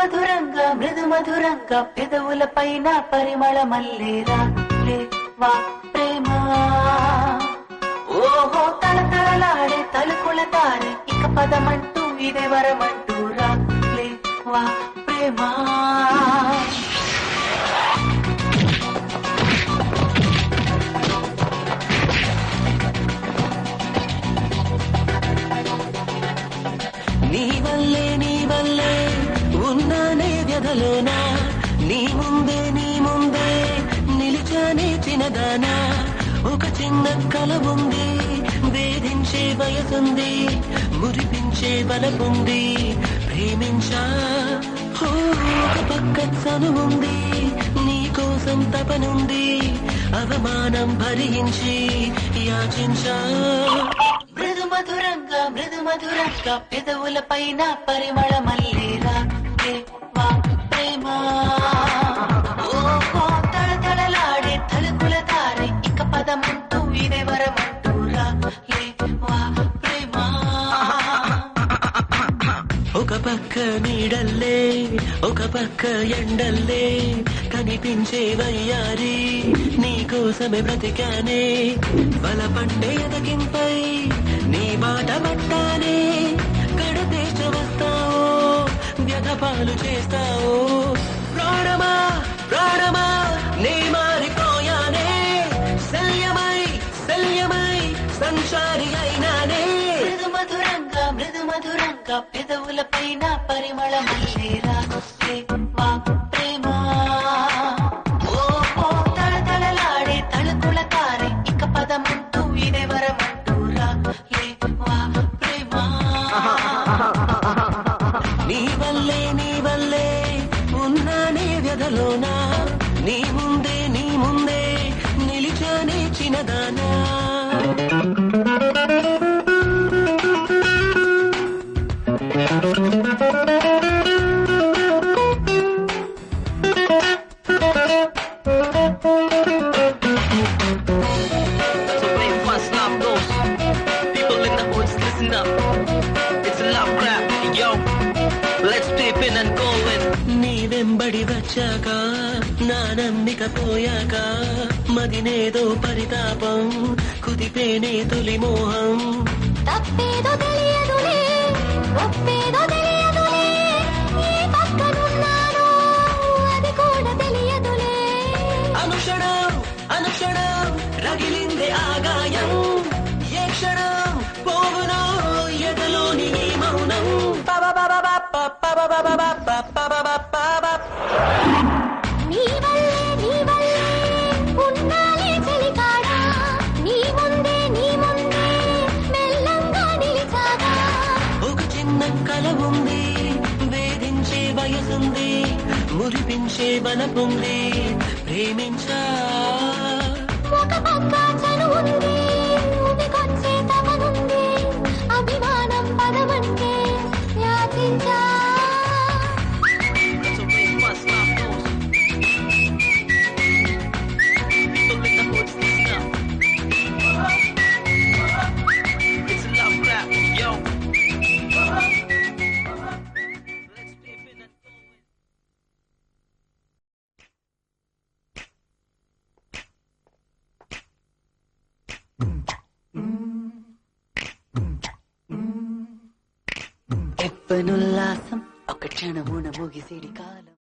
మధురంగా మృదు మధురంగా పెదవుల పైన పరిమళ మల్లేరా లే వా ప్రేమ ఓహో తలతలలాడే తలుపుల తారే ఇక పదమంటూ ఇదే వరమంటూ రా లే వా ప్రేమ నీ వల్లే నీ వల్లే ఉన్నానే వ్యధలోనా నీ ముందే నీ ముందే నిలిచానే చిన్నదానా ఒక చిన్న కల ఉంది వేధించే వయసుంది మురిపించే బలపుంది ప్రేమించా ఓ, ఒక పక్క చనువుంది నీ కోసం తపనుంది అవమానం భరించి యాచించా మృదు మధురంగా మృదు మధురంగా పెదవుల పైన పరిమళ మల్లేరా లే వా ప్రేమ ఓహో తళతళలాడే తలుపుల తారే ఇక పదమంటూ ఇదే వరమంటూ రా లే వా ప్రేమ ఒక పక్క నీడల్లే ఒక పక్క ఎండల్లే కనిపించే వయ్యారి నీకోసమే బ్రతికానే బలపండే ఎదగింపై నీ మాట పట్టానే గడతేర్చ వస్తావో వ్యధపాలు చేస్తావో ప్రాణమా ప్రాణమా నీ మారిపోయానే శల్యమై శల్యమై సంచారి అయినానే మృదు మధురంగా మృదు మధురంగా పెదవుల పైన పరిమళ మల్లేరా లే వా ప్రేమ ఓహో తళతళలాడే తలుపుల తారే ఇక పదమంటూ ఇదే వరమంటూ రా లే వా ప్రేమ నీ వల్లే నీ వల్లే ఉన్నానే వ్యధలోనా నీ ముందే నీ ముందే నిలిచానే చిన్నదానా So play fast love goes. People in the hoods, listen up. It's a love crap, yo. Let's dip in and go in. నీ వెంబడి వచ్చాక నా నమ్మిక పోయాక మదినేదో పరితాపం కుదిపేనే తొలి మోహం తప్పేదో తెలియదులే ఒప్పేదో తెలియదులే ఏ పక్కనున్నానో అది కూడా తెలియదులే అనుక్షణం అనుక్షణం రగిలింది ఆగాయం ఏ క్షణం పోవునో ఎదలోని ఈ మౌనం నీ వల్లే నీ వల్లే ఉన్నాలే చెలికాడా నీ ముందే నీ ముందే మెల్లంగా నిలిచాగా ఒక చిన్న కల ఉంది వేధించే వయసుంది మురిపించే బలపుంది ప్రేమించా ఒక పక్క చనువుంది ఊపికొచ్చే తపనుంది అభిమానం పదమంటే యాచించా So play fast love goes. People in the hoods, listen up. It's a love crap, yo. Let's dip in and go in. ఎప్పనుల్లాసం ఒక క్షణమున ముగిసిడి కాలం